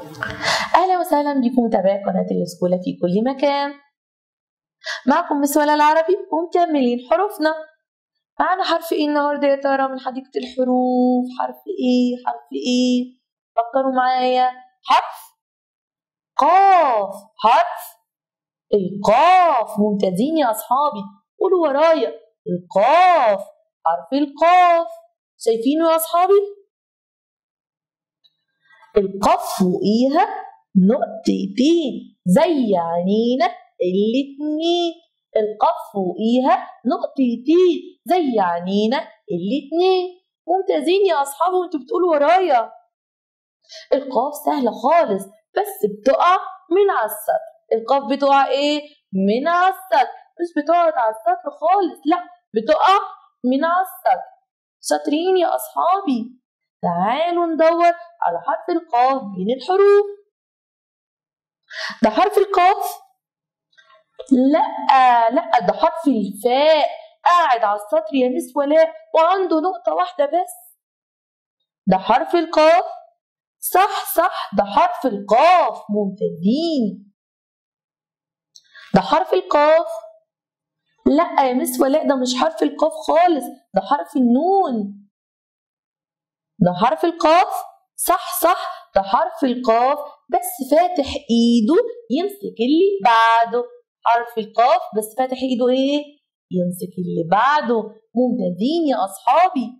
أهلا وسهلا بكم متابعي قناة الأسكولة في كل مكان معكم مس ولا العربي ومكملين حروفنا معنا حرف ايه النهاردة يا ترى من حديقة الحروف حرف ايه حرف ايه فكروا معايا حرف قاف حرف القاف ممتازين يا أصحابي قولوا ورايا القاف حرف القاف شايفينه يا أصحابي القاف فوقيها نقطتين زي عينينا الاتنين القاف فوقيها نقطتين زي عينينا الاتنين ممتازين يا أصحابي وانتوا بتقولوا ورايا القاف سهلة خالص بس بتقع من على السطر القاف بتقع ايه؟ من على السطر مش بتقعد على السطر خالص لا بتقع من على السطر شاطرين يا أصحابي تعالوا ندور على حرف القاف بين الحروف ده حرف القاف لا لا ده حرف الفاء قاعد على السطر يا مس ولاء وعنده نقطة واحدة بس ده حرف القاف صح صح ده حرف القاف ممتازين ده حرف القاف لا يا مس ولاء ده مش حرف القاف خالص ده حرف النون ده حرف القاف صح صح ده حرف القاف بس فاتح ايده يمسك اللي بعده حرف القاف بس فاتح ايده ايه يمسك اللي بعده ممتازين يا اصحابي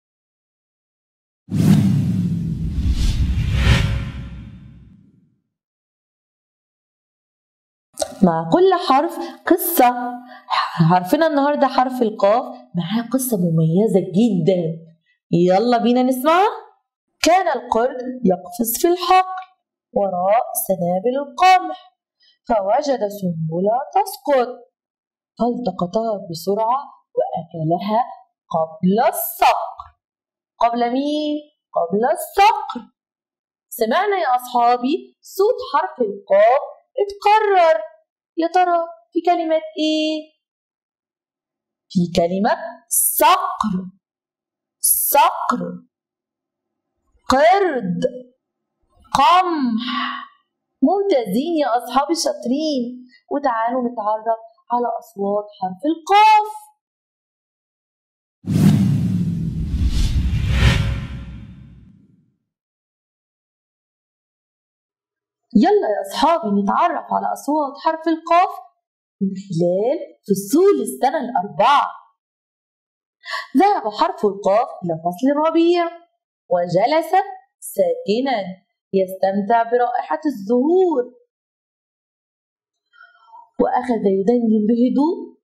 مع كل حرف قصة حرفنا النهاردة حرف القاف معاه قصة مميزة جدا يلا بينا نسمعها كان القرد يقفز في الحقل وراء سنابل القمح فوجد سنبلة تسقط فالتقطها بسرعة وأكلها قبل الصقر قبل مين؟ قبل الصقر سمعنا يا أصحابي صوت حرف القاف اتكرر يا ترى في كلمة إيه؟ في كلمة صقر صقر قرد قمح ممتازين يا أصحابي الشاطرين وتعالوا نتعرف على أصوات حرف القاف يلا يا أصحابي نتعرف على أصوات حرف القاف من خلال فصول السنة الأربعة ذهب حرف القاف إلى فصل الربيع وجلس ساكنا يستمتع برائحة الزهور وأخذ يدندن بهدوء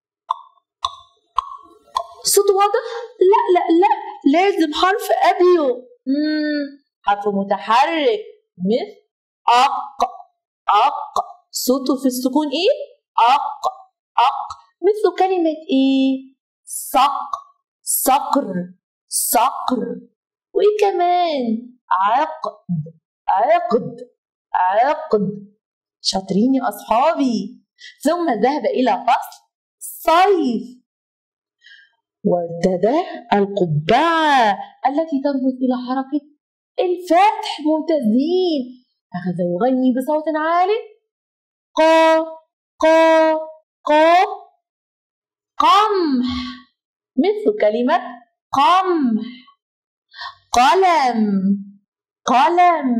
صوت واضح؟ لا لا لا لازم حرف قبله مم. حرف متحرك مثل أق أق صوته في السكون إيه؟ أق أق مثل كلمة إيه؟ صق صقر صقر وإيه كمان؟ عقد عقد عقد شاطرين يا أصحابي ثم ذهب إلى فصل صيف وارتدى القبعة التي ترمز إلى حركة الفتح ممتازين أخذ يغني بصوت عال قا قا قا قمح مثل كلمة قمح قلم قلم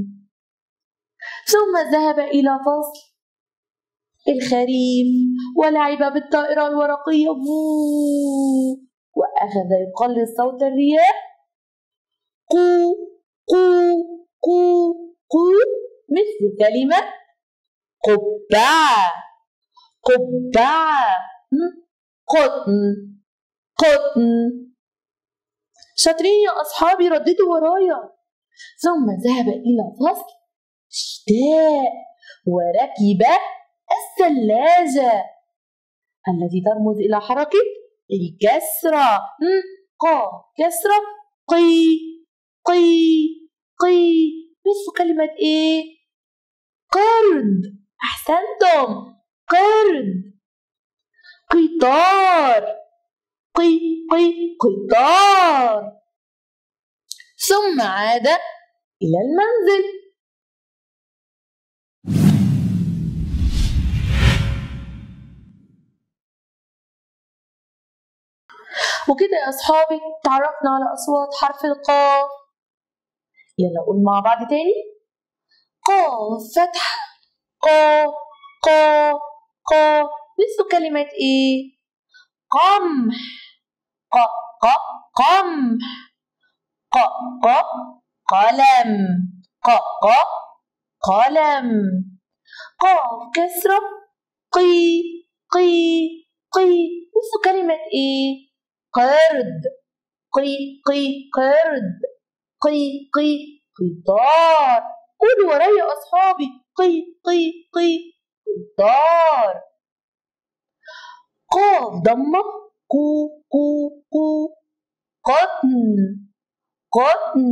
ثم ذهب إلى فصل الخريف ولعب بالطائرة الورقية بو وأخذ يقلد صوت الرياح قو قو قو قو مثل كلمة قبعة قبعة قطن قطن شاطرين يا أصحابي رددوا ورايا ثم ذهب إلى فصل الشتاء وركب الثلاجة التي ترمز إلى حركة الكسرة قا كسرة قي قي قي مثل كلمة إيه؟ قرد أحسنتم قرد قطار قي قي قطار ثم عاد إلى المنزل وكده يا أصحابي تعرفنا على أصوات حرف القاف يلا قول مع بعض تاني قاف فتحة قاف قاف قاف مثل كلمة إيه؟ قمح ق ق قمح ق ق قلم ق ق قلم قاف كسرة قي قي قي مثل كلمة إيه؟ قرد قي قي قرد قي قي قطار قولوا ورايا يا أصحابي قي قي قي قطار قاف ضمة قو قو قو قطن قطن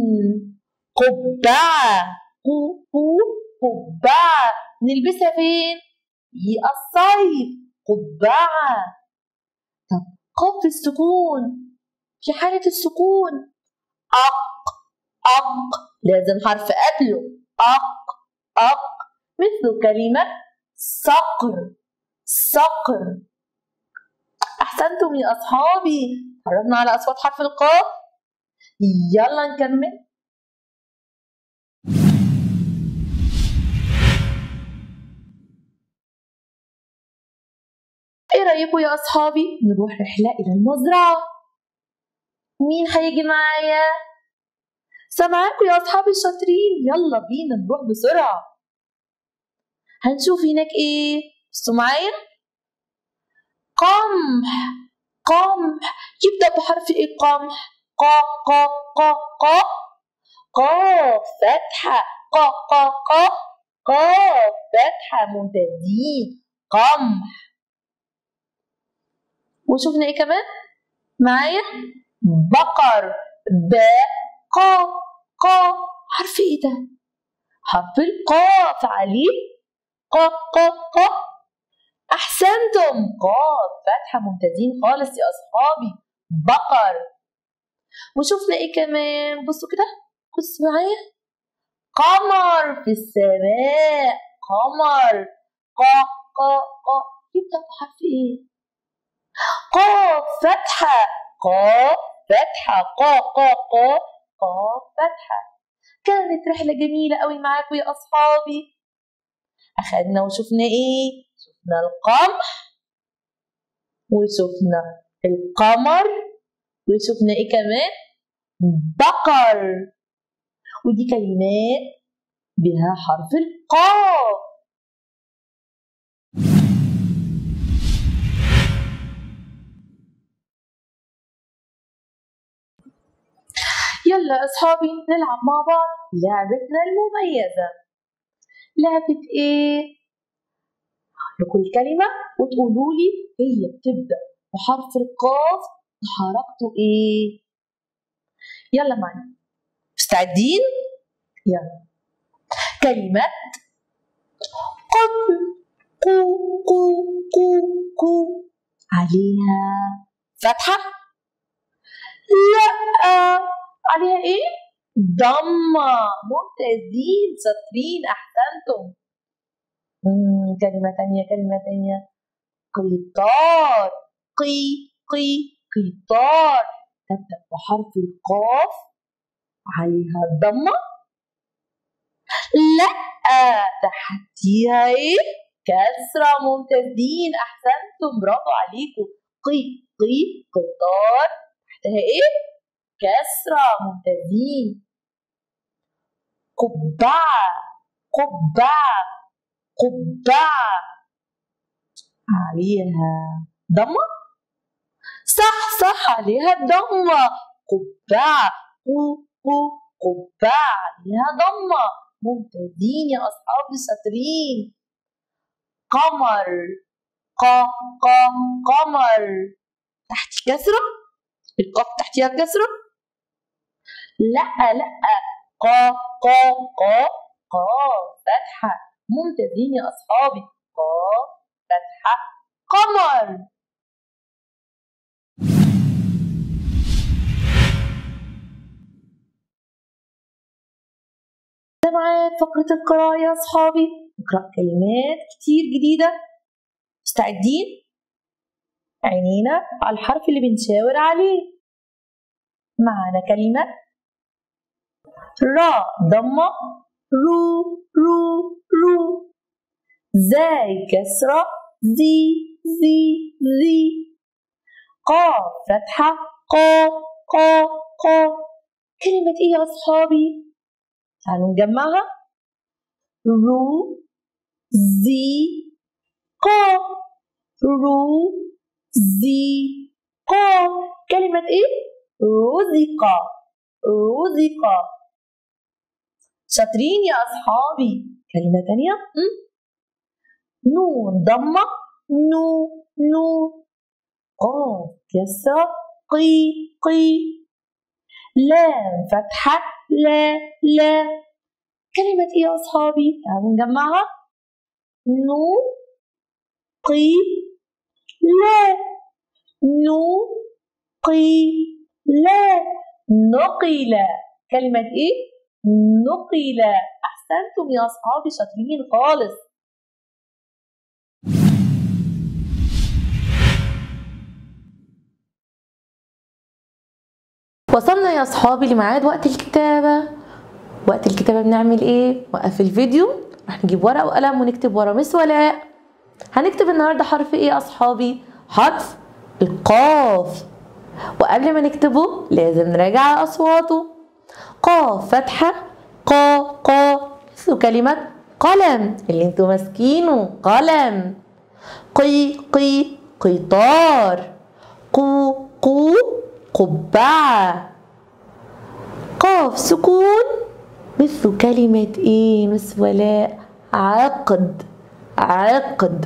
قبعة قو قو قبعة نلبسها فين؟ في الصيف قبعة طب قاف السكون في حالة السكون أق أق لازم حرف قبله أق أق مثل كلمة صقر صقر أحسنتم يا أصحابي قربنا على أصوات حرف القاف يلا نكمل ايه رايكم يا اصحابي نروح رحله الى المزرعه مين هيجي معايا سامعاكم يا اصحابي الشاطرين يلا بينا نروح بسرعه هنشوف هناك ايه بصوا معايا قمح قمح يبدا بحرف ايه قمح ق ق ق ق قاف فتحه ق ق ق قاف فتحه ممتازين قمح وشوفنا ايه كمان معايا بقر ب ق ق حرف ايه ده حرف القاف عليه ق ق ق احسنتم قاف فتحه ممتازين خالص يا اصحابي بقر وشوفنا ايه كمان بصوا كده بصوا معايا قمر في السماء قمر ق ق ق يبدأ بحرف ايه قاف فتحة قاف فتحة قا قا قا قاف فتحة كانت رحلة جميلة قوي معاكم يا أصحابي أخدنا وشفنا إيه؟ شفنا القمح وشفنا القمر وشفنا إيه كمان؟ بقر ودي كلمات بها حرف القاف يلا يا أصحابي نلعب مع بعض لعبتنا المميزة لعبة إيه؟ لكل كلمة وتقولوا لي هي بتبدأ بحرف القاف وحركته إيه؟ يلا معنا مستعدين؟ يلا كلمة قطن قو قو قو قو عليها فتحة لا عليها ايه؟ ضمة ممتازين شاطرين احسنتم مم، كلمة تانية كلمة تانية قطار قي قي قطار تبدأ بحرف القاف عليها الضمة لا تحتيها ايه؟ كسرة ممتازين احسنتم برافو عليكم قي قي قطار تحتها ايه؟ كسرة ممتازين قبعة قبعة قبعة عليها ضمة صح صح عليها الضمة قبعة قو قو قبعة عليها ضمة ممتازين يا أصحاب الشاطرين قمر ق ق قمر تحت كسرة القاف تحتها كسرة لا لا ق ق ق ق فتحة ممتازين يا أصحابي ق فتحة قمر معايا فقرة القراءة يا أصحابي نقرأ كلمات كتير جديدة مستعدين؟ عينينا على الحرف اللي بنشاور عليه معانا كلمة را ضمة رو رو رو زاي كسرة زي زي زي قاف فتحة قا قا قا كلمة ايه يا أصحابي؟ تعالوا نجمعها رو زي قا رو زي قا كلمة ايه؟ رزق رزق شاطرين يا أصحابي كلمة تانية نون ضمة نو نو قاف كسرة قي قي لام فتحة لا لا كلمة ايه يا أصحابي؟ تعالوا نجمعها نو قي لا نو قي لا نقل كلمة ايه؟ نقل أحسنتم يا أصحابي شاطرين خالص وصلنا يا أصحابي لميعاد وقت الكتابة وقت الكتابة بنعمل إيه؟ وقف الفيديو راح نجيب ورقة وقلم ونكتب ورا مس ولاء هنكتب النهاردة حرف إيه يا أصحابي؟ حرف القاف وقبل ما نكتبه لازم نراجع أصواته قاف فتحة قا قا مثل كلمة قلم اللي انتوا ماسكينه قلم قي قي قطار قو قو قبعة قاف سكون مثل كلمة ايه مس ولاء عقد عقد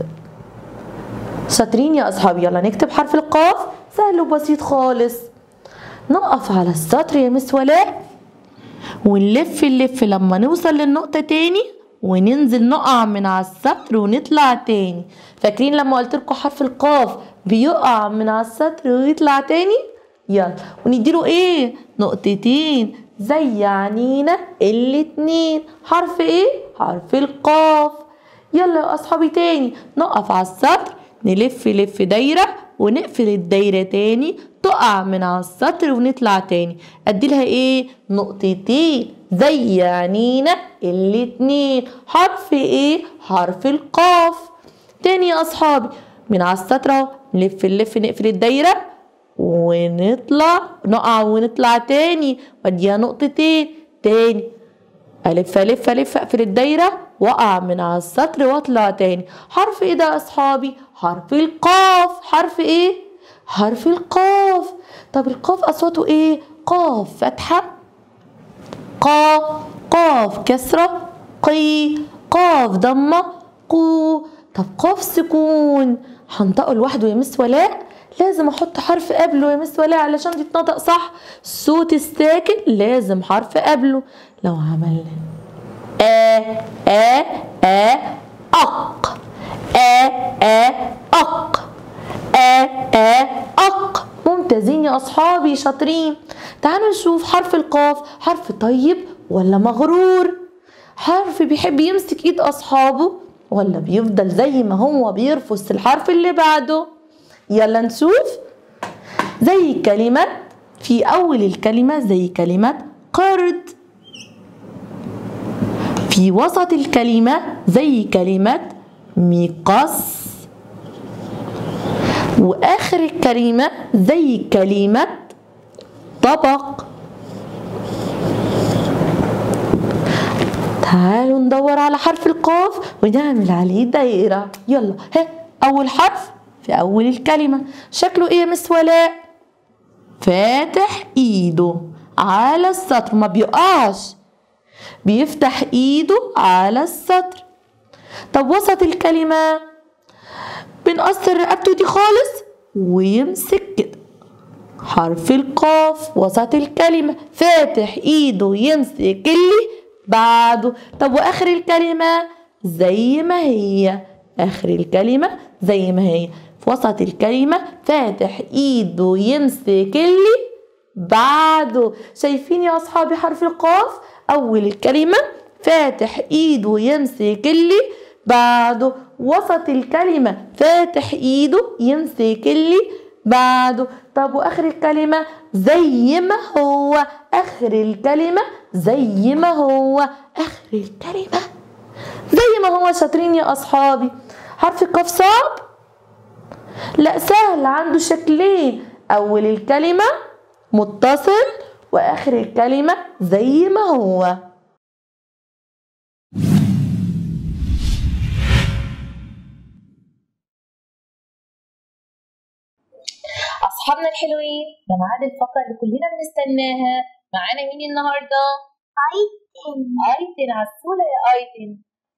شاطرين يا اصحابي يلا نكتب حرف القاف سهل وبسيط خالص نقف على السطر يا مس ولاء ونلف نلف لما نوصل للنقطة تاني وننزل نقع من على السطر ونطلع تاني فاكرين لما قلت لكم حرف القاف بيقع من على السطر ويطلع تاني يلا ونديله ايه نقطتين زي عنينا الاتنين حرف ايه حرف القاف يلا يا اصحابي تاني نقف على السطر نلف لف دايرة ونقفل الدايرة تاني تقع من على السطر ونطلع تاني اديلها ايه نقطتين زي عنينا الاتنين حرف ايه حرف القاف تاني يا اصحابي من على السطر اهو نلف نلف نقفل الدايرة ونطلع نقع ونطلع تاني واديها نقطتين تاني الف الف الف اقفل الدايره واقع من على السطر واطلع تاني حرف ايه ده يا اصحابي حرف القاف حرف ايه حرف القاف طب القاف اصواته ايه قاف فتحه قا قاف كسره قي قاف ضمه قو طب قاف سكون هنطقه لوحده يا مس ولاء لازم احط حرف قبله يا مس ولاء علشان تتنطق صح الصوت الساكن لازم حرف قبله لو عملنا آ آ آ أق آ آ أق آ آ أق ممتازين يا أصحابي شاطرين تعالوا نشوف حرف القاف حرف طيب ولا مغرور حرف بيحب يمسك ايد أصحابه ولا بيفضل زي ما هو بيرفس الحرف اللي بعده يلا نشوف زي كلمة في أول الكلمة زي كلمة قرد في وسط الكلمة زي كلمة مقص وآخر الكلمة زي كلمة طبق تعالوا ندور على حرف القاف ونعمل عليه دايرة يلا ها أول حرف في أول الكلمة شكله إيه يا مس ولاء فاتح إيده على السطر ما بيقعش بيفتح إيده على السطر طب وسط الكلمة بنقصر رقبته دي خالص ويمسك كده حرف القاف وسط الكلمة فاتح إيده يمسك اللي بعده طب وآخر الكلمة زي ما هي آخر الكلمة زي ما هي في وسط الكلمة فاتح إيده يمسك اللي بعده شايفين يا أصحابي حرف القاف أول الكلمة فاتح إيده يمسك اللي بعده وسط الكلمة فاتح ايده يمسك اللي بعده طب واخر الكلمة زي ما هو اخر الكلمة زي ما هو اخر الكلمة زي ما هو شاطرين يا اصحابي حرف القاف صعب لا سهل عنده شكلين اول الكلمة متصل واخر الكلمة زي ما هو أصحابنا الحلوين ده ميعاد الفقرة اللي كلنا بنستناها معانا مين النهاردة؟ أيتم أيتن عسولة يا أيتن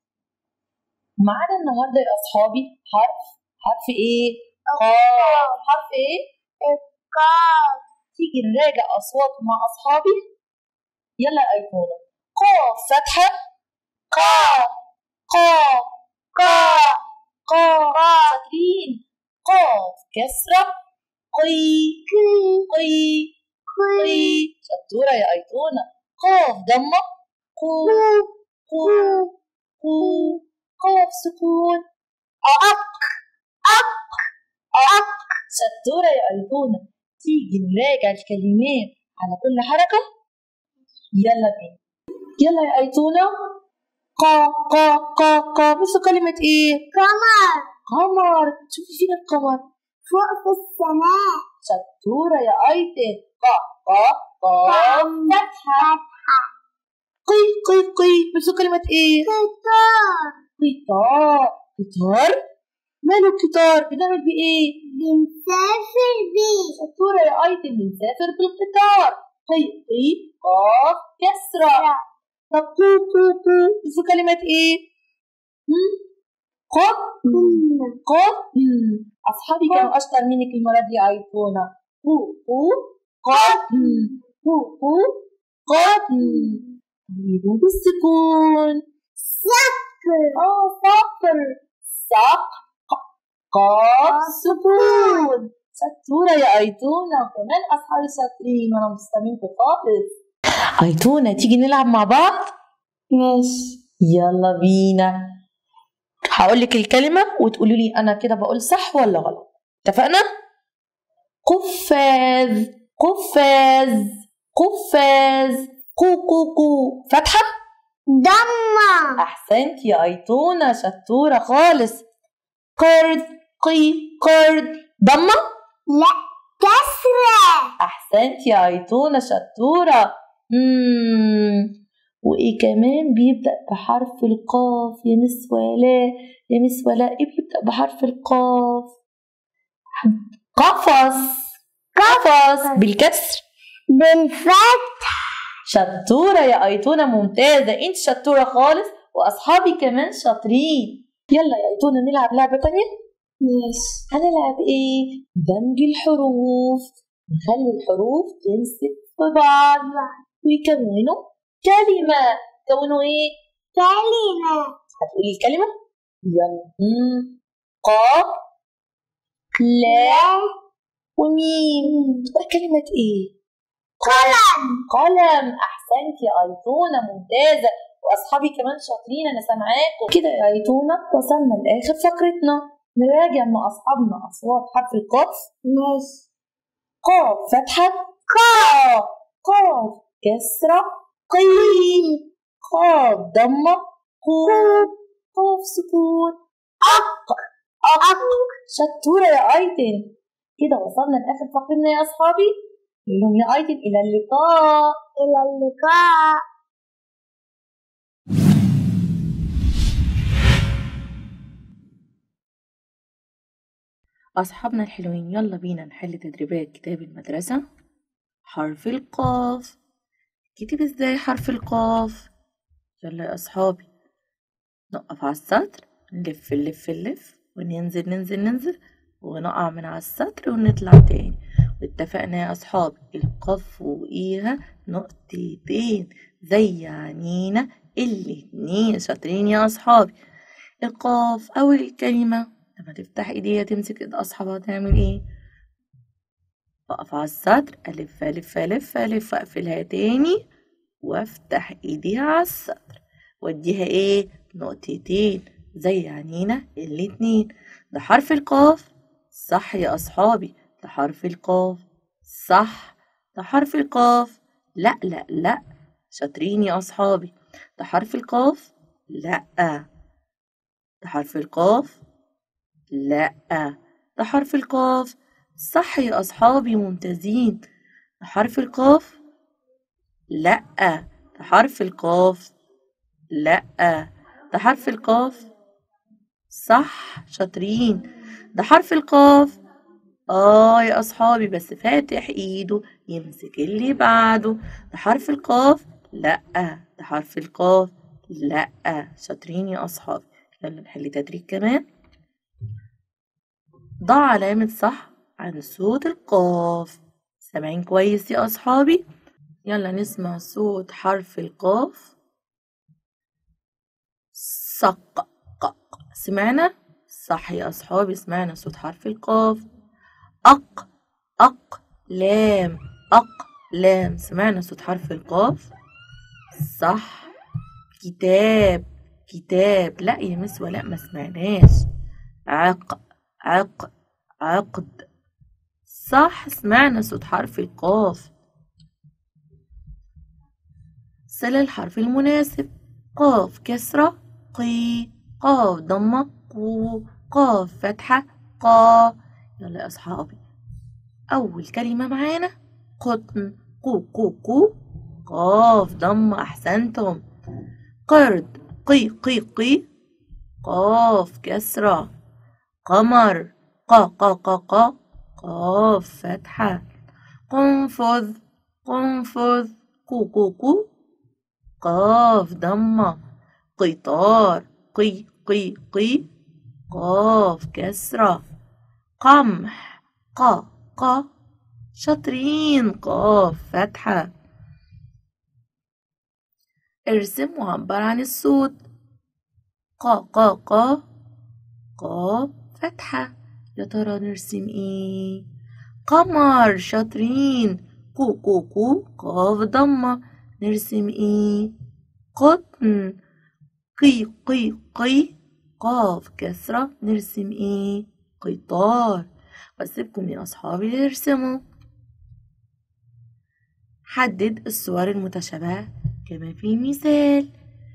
معانا النهاردة يا أصحابي حرف حرف إيه؟ قاف حرف إيه؟ قاف تيجي نراجع أصوات مع أصحابي يلا يا أيتونة قاف فتحة قاف قاف قاف قاف فاكرين قاف كسرة قي قي قي شطورة يا أيتونة قاف ضمة قو قو قو قاف سكون أق أق أق شطورة يا أيتونة تيجي نراجع الكلمات على كل حركة يلا بينا يلا يا أيتونة قا قا قا قا بص كلمة إيه؟ قمر قمر شوفي فين القمر فوق في السماء شطورة يا أيتن قا قا قا فتحة قي قي قي بص كلمة إيه؟ قطار قطار قطار ماله القطار بنعمل بيه إيه؟ بنسافر بيه شطورة يا أيتن بنسافر بالقطار قي قي قاف كسرة طب قو قو قو بص كلمة إيه؟ هم؟ قط قطن أصحابي كانوا أشطر منك المرة دي أيقونة قو قو قطن قو قو قطن طيب وبالسكون سكر آه صقر صق قاف سكون شطورة يا أيتونة وكمان أصحابي شاطرين وأنا مستمعين خالص أيتونة تيجي نلعب مع بعض؟ ماشي يلا بينا هقول لك الكلمة وتقولوا لي أنا كده بقول صح ولا غلط اتفقنا؟ قفاز قفاز قفاز قو قو قو فتحة ضمة أحسنت يا أيتونة شطورة خالص قرد قي قرد ضمة لا كسرة أحسنت يا أيتونة شطورة مم. وإيه كمان بيبدأ بحرف القاف يا مس ولاء يا مس ولاء إيه بيبدأ بحرف القاف قفص قفص بالكسر بالفتح شطورة يا أيتونة ممتازة أنت شطورة خالص وأصحابي كمان شاطرين يلا يا أيتونة نلعب لعبة تانية ماشي هنلعب إيه؟ دمج الحروف نخلي الحروف تمسك في بعض ويكونوا كلمة كونوا إيه؟ كلمة هتقولي الكلمة؟ يلا مم. قاف لا وميم تبقى كلمة إيه؟ قلم قلم أحسنت يا أيتونة ممتازة وأصحابي كمان شاطرين أنا سامعاكم كده يا أيتونة وصلنا لآخر فقرتنا نراجع مع أصحابنا أصوات حرف القاف ماشي قاف فتحة قاف قاف كسرة قي قاف ضمة قو قاف سكون أق أق شطورة يا أيتن كده وصلنا لآخر فقرتنا يا أصحابي قول لهم يا أيتن إلى اللقاء إلى اللقاء أصحابنا الحلوين يلا بينا نحل تدريبات كتاب المدرسة حرف القاف كتب ازاي حرف القاف يلا يا أصحابي نقف على السطر نلف نلف نلف وننزل ننزل ننزل ونقع من على السطر ونطلع تاني واتفقنا يا أصحابي القاف فوقيها نقطتين زي عنينا الاتنين شاطرين يا أصحابي القاف أول الكلمة لما تفتح ايديها تمسك ايد اصحابها تعمل ايه اقف على السطر الف الف الف الف اقفلها تاني وافتح ايديها على السطر واديها ايه نقطتين زي عينينا الاتنين ده حرف القاف صح يا أصحابي ده حرف القاف صح ده حرف القاف لا لا لا شاطرين يا أصحابي ده حرف القاف لا ده حرف القاف لا ده حرف القاف صح يا أصحابي ممتازين ده حرف القاف لا ده حرف القاف لا ده حرف القاف صح شاطرين ده حرف القاف اه يا اصحابي بس فاتح ايده يمسك اللي بعده ده حرف القاف لا ده حرف القاف لا شاطرين يا اصحابي يلا نحل تدريب كمان ضع علامة صح عن صوت القاف سامعين كويس يا اصحابي يلا نسمع صوت حرف القاف صق قق سمعنا صح يا أصحابي سمعنا صوت حرف القاف أق أق لام أق لام سمعنا صوت حرف القاف صح كتاب كتاب لا يا مس ولا ما سمعناش عق عق عقد صح سمعنا صوت حرف القاف سل الحرف المناسب قاف كسرة قي قاف ضمة قو قاف فتحة قا يلا يا أصحابي أول كلمة معانا قطن قو قو قو قاف ضمة أحسنتم قرد قي قي قي قاف كسرة قمر قا قا قا قا قاف فتحة قنفذ قنفذ قو قو قو قاف ضمة قطار قي قي قي قاف كسرة قمح قا قا شاطرين قاف فتحة ارسم وعبر عن الصوت قا قا قا قا فتحة يا ترى نرسم ايه قمر شاطرين قو قو قو قاف ضمة نرسم ايه قطن قي قي قي قاف كسرة نرسم ايه قطار واسيبكم يا اصحابي يرسموا حدد الصور المتشابهة كما في المثال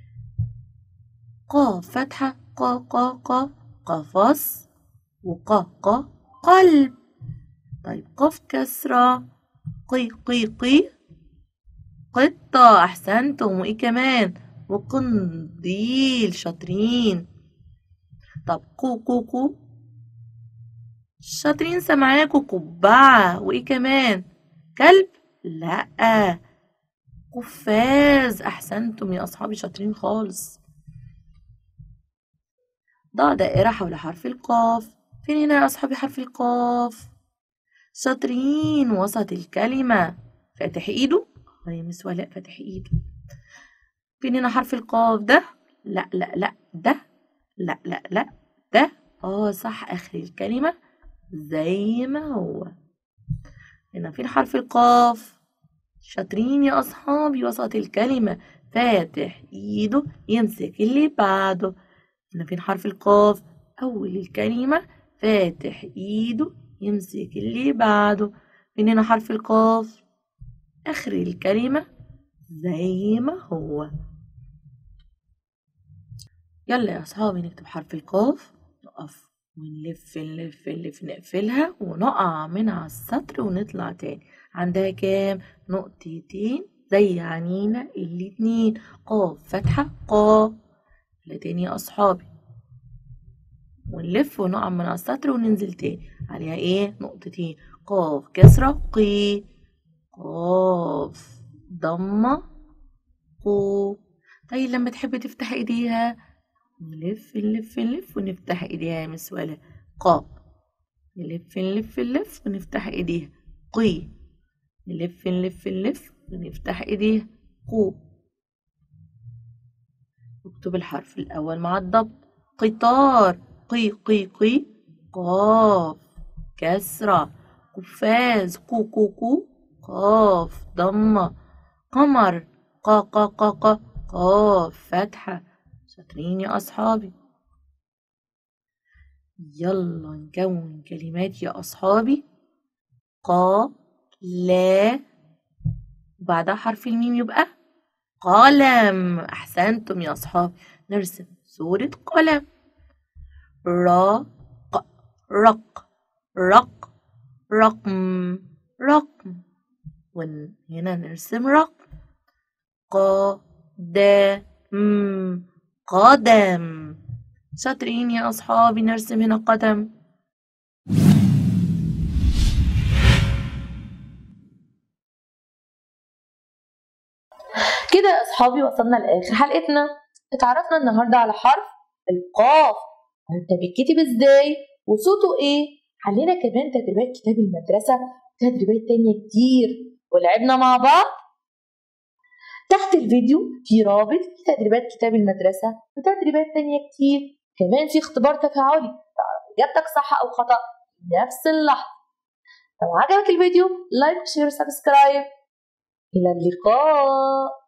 قاف فتحة قا قا قا قفص وقا قا قلب طيب قاف كسرة قي قي قي قطة أحسنتم وإيه كمان وقنديل شاطرين طب قو قو قو شاطرين سامعاكوا قبعة وإيه كمان كلب لأ قفاز أحسنتم يا أصحابي شاطرين خالص ضع دائرة حول حرف القاف فين هنا يا أصحابي حرف القاف شاطرين وسط الكلمة فاتح إيده اه يا مس ولاء فاتح إيده فين هنا حرف القاف ده لا لا لا ده لا لا لا ده اه صح آخر الكلمة زي ما هو هنا فين حرف القاف شاطرين يا أصحابي وسط الكلمة فاتح إيده يمسك اللي بعده هنا فين حرف القاف أول الكلمة فاتح إيده يمسك اللي بعده فين هنا حرف القاف آخر الكلمة زي ما هو يلا يا أصحابي نكتب حرف القاف نقف ونلف نلف نلف نقفلها ونقع من على السطر ونطلع تاني عندها كام نقطتين زي عنينا الاتنين قاف فتحة قا لا تاني يا أصحابي ونلف ونقع من على السطر وننزل تاني عليها ايه نقطتين قاف كسرة قي قاف ضمة قو طيب لما تحب تفتح ايديها نلف نلف نلف ونفتح ايديها يا مس ولا قا نلف نلف نلف ونفتح ايديها قي نلف نلف نلف ونفتح ايديها قو اكتب الحرف الاول مع الضبط قطار قي قي قي قاف كسرة قفاز قو قو قو قاف ضمة قمر قا قا قا قا قاف فتحة شاطرين يا أصحابي يلا نكون كلمات يا أصحابي قا لا وبعدها حرف الميم يبقى قلم أحسنتم يا أصحاب نرسم صورة قلم را ق رق رق رقم رقم وهنا نرسم رقم قدم قدم شاطرين يا أصحابي نرسم هنا قدم كده يا أصحابي وصلنا لآخر حلقتنا اتعرفنا النهاردة على حرف القاف عرفنا بيتكتب ازاي وصوته ايه حلينا كمان تدريبات كتاب المدرسة وتدريبات تانية كتير ولعبنا مع بعض تحت الفيديو في رابط لتدريبات كتاب المدرسة وتدريبات تانية كتير كمان في اختبار تفاعلي تعرف إجابتك صح أو خطأ في نفس اللحظة لو عجبك الفيديو لايك وشير وسبسكرايب إلى اللقاء